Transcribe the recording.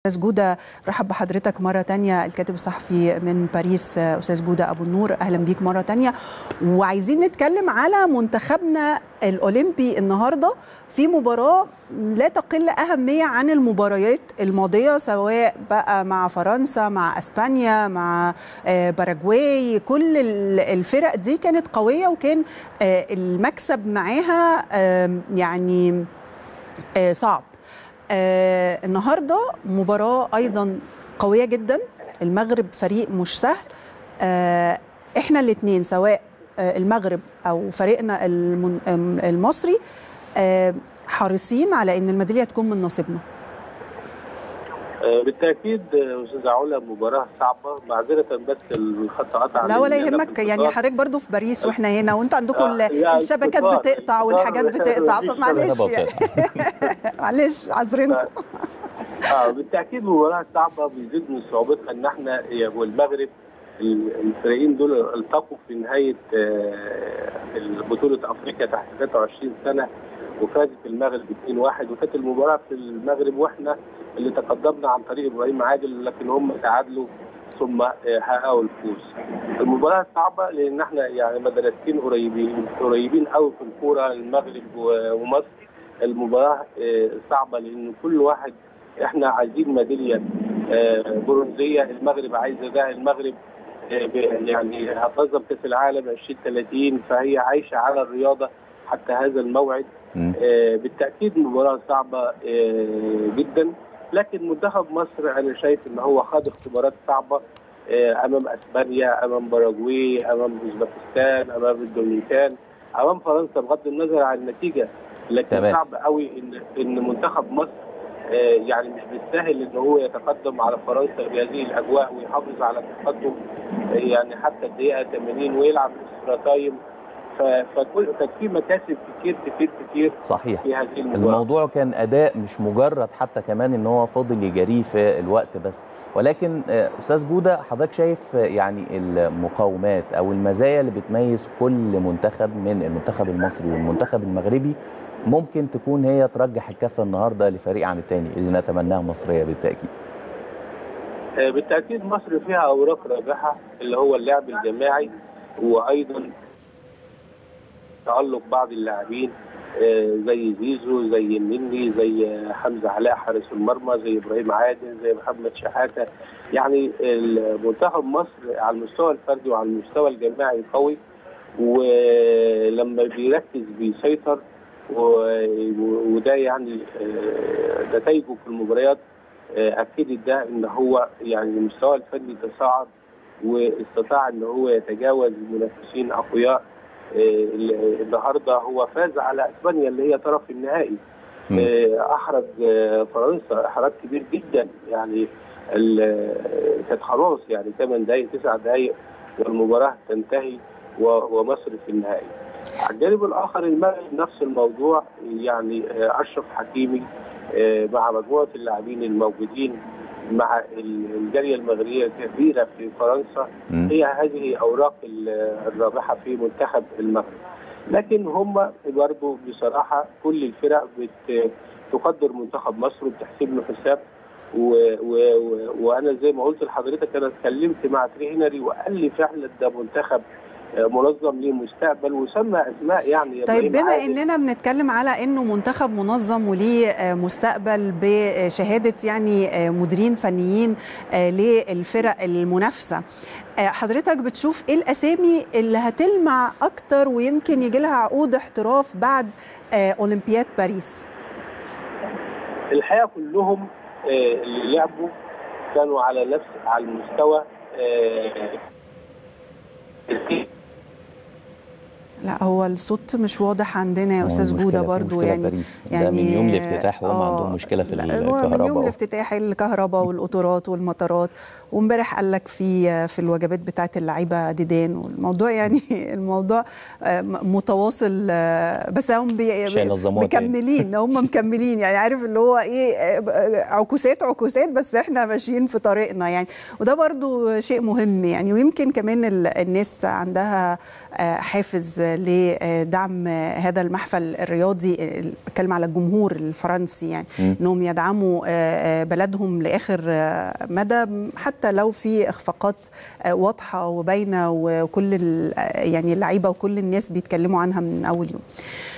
استاذ جوده رحب بحضرتك مره تانية الكاتب الصحفي من باريس استاذ جوده ابو النور اهلا بيك مره تانية وعايزين نتكلم على منتخبنا الاولمبي النهارده في مباراه لا تقل اهميه عن المباريات الماضيه سواء بقى مع فرنسا مع اسبانيا مع باراجواي كل الفرق دي كانت قويه وكان المكسب معاها يعني صعب آه النهارده مباراه ايضا قويه جدا المغرب فريق مش سهل آه احنا الاثنين سواء آه المغرب او فريقنا المصري آه حريصين على ان الميداليه تكون من نصيبنا بالتاكيد استاذه علا مباراه صعبه معذره بس الخط قطع لا ولا يهمك يعني حضرتك برضو في باريس واحنا هنا وانتوا عندكم آه الشبكات بتقطع والحاجات بتقطع فمعلش يعني معلش عذرينكم اه بالتاكيد مباراه صعبه بيزيد من صعوبتها ان احنا والمغرب الفريقين دول التقوا في نهايه بطوله افريقيا تحت 23 سنه وفازت المغرب 2-1 وكانت المباراه في المغرب واحنا اللي تقدمنا عن طريق ابراهيم عادل لكن هم تعادلوا ثم حققوا الفوز. المباراه صعبه لان احنا يعني مدرستين قريبين قريبين قوي في الكوره المغرب ومصر. المباراه صعبه لان كل واحد احنا عايزين ميداليه برونزيه المغرب عايزه ده المغرب يعني هتنظم كاس العالم 2030 فهي عايشه على الرياضه حتى هذا الموعد آه بالتاكيد مباراه صعبه آه جدا لكن منتخب مصر انا شايف ان هو خاض اختبارات صعبه آه امام اسبانيا امام باراجواي امام اوزبكستان امام الدومينيكان امام فرنسا بغض النظر عن النتيجه لكن تمام. صعب قوي ان ان منتخب مصر يعني مش بالسهل ان هو يتقدم على فرنسا بهذه الاجواء ويحافظ على التقدم يعني حتى الدقيقه 80 ويلعب اكسترا تايم فكل كان في مكاسب كتير كتير كتير صحيح في هذه المباراة. الموضوع كان اداء مش مجرد حتى كمان ان هو فاضل يجاريه في الوقت بس ولكن استاذ جوده حضرتك شايف يعني المقاومات او المزايا اللي بتميز كل منتخب من المنتخب المصري والمنتخب المغربي ممكن تكون هي ترجح الكفه النهارده لفريق عن الثاني اللي نتمناها مصريه بالتاكيد بالتاكيد مصر فيها اوراق رابحه اللي هو اللعب الجماعي وايضا تألق بعض اللاعبين زي زيزو زي النني زي حمزه علاء حارس المرمى زي ابراهيم عادل زي محمد شحاته يعني منتخب مصر على المستوى الفردي وعلى المستوى الجماعي قوي ولما بيركز بيسيطر وده يعني نتائجه في المباريات اكدت ده ان هو يعني المستوى الفني تصاعد واستطاع ان هو يتجاوز منافسين اقوياء النهارده هو فاز على اسبانيا اللي هي طرف النهائي احرج فرنسا احراج كبير جدا يعني كانت خلاص يعني 8 دقائق 9 دقائق والمباراه تنتهي ومصر في النهائي. على الجانب الاخر المغرب نفس الموضوع يعني اشرف حكيمي مع مجموعه اللاعبين الموجودين مع الجاليه المغربيه الكبيره في فرنسا هي هذه اوراق الرابحه في منتخب المغرب لكن هم برضه بصراحه كل الفرق بتقدر منتخب مصر وبتحسب له حساب و و و وانا زي ما قلت لحضرتك انا اتكلمت مع ترينري وقال لي فعلا ده منتخب منظم ليه مستقبل وسمى اسماء يعني طيب بما اننا بنتكلم على انه منتخب منظم وليه مستقبل بشهاده يعني مديرين فنيين للفرق المنافسه حضرتك بتشوف ايه الاسامي اللي هتلمع اكتر ويمكن يجي لها عقود احتراف بعد اولمبياد باريس الحقيقه كلهم اللي لعبوا كانوا على نفس على المستوى لا هو الصوت مش واضح عندنا يا استاذ جوده برضو يعني باريس. يعني من يوم الافتتاح وهم عندهم مشكله في الكهرباء من يوم الافتتاح الكهرباء والقطارات والمطارات وامبارح قال لك في في الوجبات بتاعه اللعيبه ديدان والموضوع يعني الموضوع متواصل بس هم مكملين هم مكملين يعني عارف اللي هو ايه عكوسات عكوسات بس احنا ماشيين في طريقنا يعني وده برضو شيء مهم يعني ويمكن كمان الناس عندها حافز لدعم هذا المحفل الرياضي بتكلم على الجمهور الفرنسي يعني انهم يدعموا بلدهم لاخر مدى حتى لو في اخفاقات واضحه وباينه وكل يعني اللعيبه وكل الناس بيتكلموا عنها من اول يوم